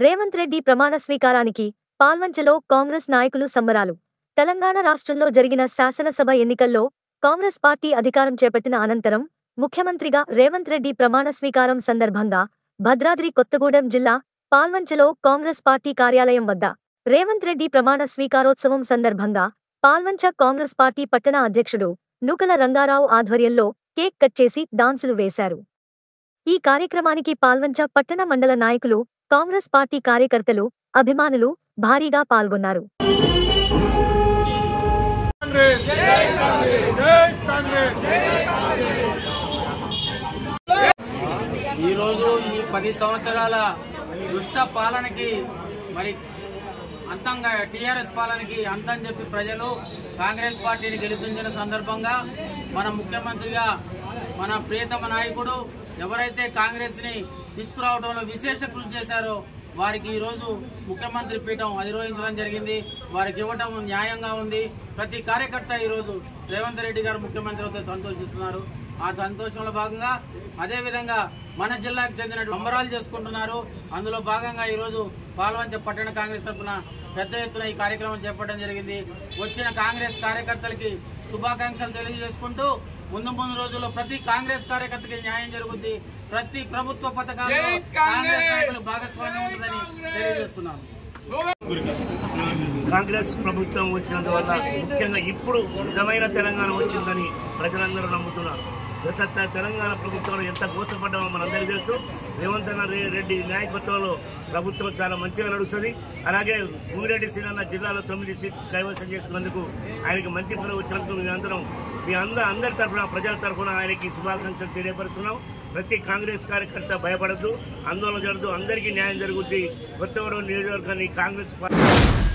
రేవంత్ రెడ్డి ప్రమాణ స్వీకారానికి పాల్వంచలో కాంగ్రెస్ నాయకులు సంబరాలు తెలంగాణ రాష్ట్రంలో జరిగిన శాసనసభ ఎన్నికల్లో కాంగ్రెస్ పార్టీ అధికారం చేపట్టిన అనంతరం ముఖ్యమంత్రిగా రేవంత్ రెడ్డి ప్రమాణ స్వీకారం సందర్భంగా భద్రాద్రి కొత్తగూడెం జిల్లా పాల్వంచలో కాంగ్రెస్ పార్టీ కార్యాలయం వద్ద రేవంత్ రెడ్డి ప్రమాణ స్వీకారోత్సవం సందర్భంగా పాల్వంచ కాంగ్రెస్ పార్టీ పట్టణ అధ్యక్షుడు నూకల రంగారావు ఆధ్వర్యంలో కేక్ కట్ చేసి డాన్సులు వేశారు ఈ కార్యక్రమానికి పాల్వంచ పట్టణ మండల నాయకులు కాంగ్రెస్ పార్టీ కార్యకర్తలు అభిమానులు భారీగా పాల్గొన్నారు కాంగ్రెస్ జై కాంగ్రెస్ ఈరోజు ఈ పది సంవత్సరాల దుష్ట పాలనకి మరి అంతంగా టీఆర్ఎస్ పాలనకి అంతం చెప్పి ప్రజలు కాంగ్రెస్ పార్టీని గెలిపించిన సందర్భంగా మన ముఖ్యమంత్రిగా మన ప్రియతమ నాయకుడు ఎవరైతే కాంగ్రెస్ ని తీసుకురావడంలో విశేష కృషి చేశారో వారికి ఈ రోజు ముఖ్యమంత్రి పీఠం అధిరోహించడం జరిగింది వారికి ఇవ్వడం న్యాయంగా ఉంది ప్రతి కార్యకర్త ఈ రోజు రేవంత్ రెడ్డి గారు ముఖ్యమంత్రి అవుతే సంతోషిస్తున్నారు ఆ సంతోషంలో భాగంగా అదే విధంగా మన జిల్లాకు చెందిన సంబరాలు చేసుకుంటున్నారు అందులో భాగంగా ఈ రోజు పాల్వంచ పట్టణ కాంగ్రెస్ తరఫున పెద్ద ఎత్తున ఈ కార్యక్రమం చేపట్టడం జరిగింది వచ్చిన కాంగ్రెస్ కార్యకర్తలకి శుభాకాంక్షలు తెలియజేసుకుంటూ ముందు ముందు రోజుల్లో ప్రతి కాంగ్రెస్ కార్యకర్తకి న్యాయం జరుగుద్ది ప్రతి ప్రభుత్వ పథకాల్లో జై కాంగ్రెస్! కాంగ్రెస్ నాయకులు భాగస్వామ్యం ఉంటుందని తెలియజేస్తున్నాను కాంగ్రెస్ ప్రభుత్వం వచ్చినందువల్ల ముఖ్యంగా ఇప్పుడు నిజమైన తెలంగాణ వచ్చిందని ప్రజలందరూ నమ్ముతున్నారు గత తెలంగాణ ప్రభుత్వంలో ఎంత మోసపడ్డామో మనందరికీ తెలుసు రేవంత్ అన్న రె- రెడ్డి నాయకత్వంలో ప్రభుత్వం చాలా మంచిగా నడుస్తుంది అలాగే భూమిరెడ్డి శ్రీనన్న జిల్లాలో తొమ్మిది సీట్లు కైవసం చేసుకున్నందుకు ఆయనకి మంత్రి పదవి వచ్చినందుకు మీ అందరం మీ అందరూ అందరి తరఫున ప్రజల తరఫున ఆయనకి శుభాకాంక్షలు తెలియపరుస్తున్నాం ప్రతి కాంగ్రెస్ కార్యకర్త భయపడద్దు ఆందోళన జరగదు అందరికీ న్యాయం జరుగుద్ది కొత్తగూడెం నియోజకవర్గాన్ని కాంగ్రెస్ పార్టీ